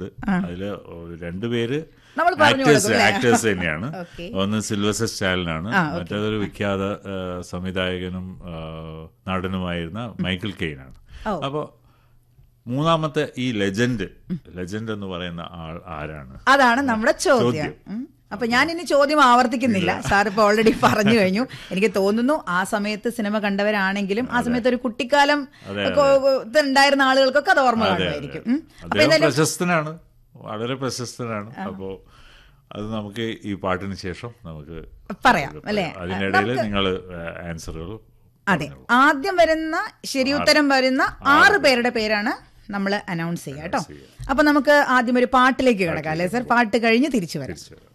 ഉണ്ട് അതില് രണ്ടുപേര് നമ്മൾ പറഞ്ഞു ആക്ടേഴ്സ് കൊടുക്കും, അല്ലേ? ആക്ടേഴ്സ് തന്നെയാണ് Okay. ഒന്ന് സിൽവസ്റ്റർ സ്റ്റാലിനാണ് മറ്റേതൊരു വിഖ്യാത ആ, സംവിധായകനും ആ, നടനുമായിരുന്ന മൈക്കിൾ കെയ്നാണ് ഓ. അപ്പോൾ മൂന്നാമത്തെ ഈ ലെജൻഡ് ലെജൻഡ് എന്ന് പറയുന്ന ആൾ ആരാണ് അതാണ് നമ്മുടെ ചോദ്യം ചോദ്യം. ഉം. അപ്പൊ ഞാൻ ഇനി ചോദ്യം ആവർത്തിക്കുന്നില്ല സാർ ഇപ്പൊ ഓൾറെഡി പറഞ്ഞു കഴിഞ്ഞു എനിക്ക് തോന്നുന്നു ആ സമയത്ത് സിനിമ കണ്ടവരാണെങ്കിലും ആ സമയത്ത് ഒരു കുട്ടിക്കാലം അതെ, ഒക്കെ ഇത് ഉണ്ടായിരുന്ന ആളുകൾക്കൊക്കെ അത് ഓർമ്മ അതെ, അതെ. കാണുമായിരിക്കും ഉം. അപ്പൊ അദ്ദേഹം എന്തായാലും പ്രശസ്തനാണ് വളരെ പ്രശസ്തനാണ് അപ്പോ അത് നമുക്ക് ഈ പാട്ടിന് ശേഷം നമുക്ക് പറയാം അല്ലേ അതിനിടയിൽ നിങ്ങൾ ആൻസറുകൾ അതെ ആദ്യം വരുന്ന ശരി ഉത്തരം വരുന്ന ആറ് പേരുടെ പേരാണ് നമ്മൾ അനൗൺസ് ചെയ്യുക കേട്ടോ അപ്പൊ നമുക്ക് ആദ്യം ഒരു പാട്ടിലേക്ക് കിടക്കാം അല്ലേ സർ പാട്ട് കഴിഞ്ഞ് തിരിച്ചു വരാം തിരിച്ചു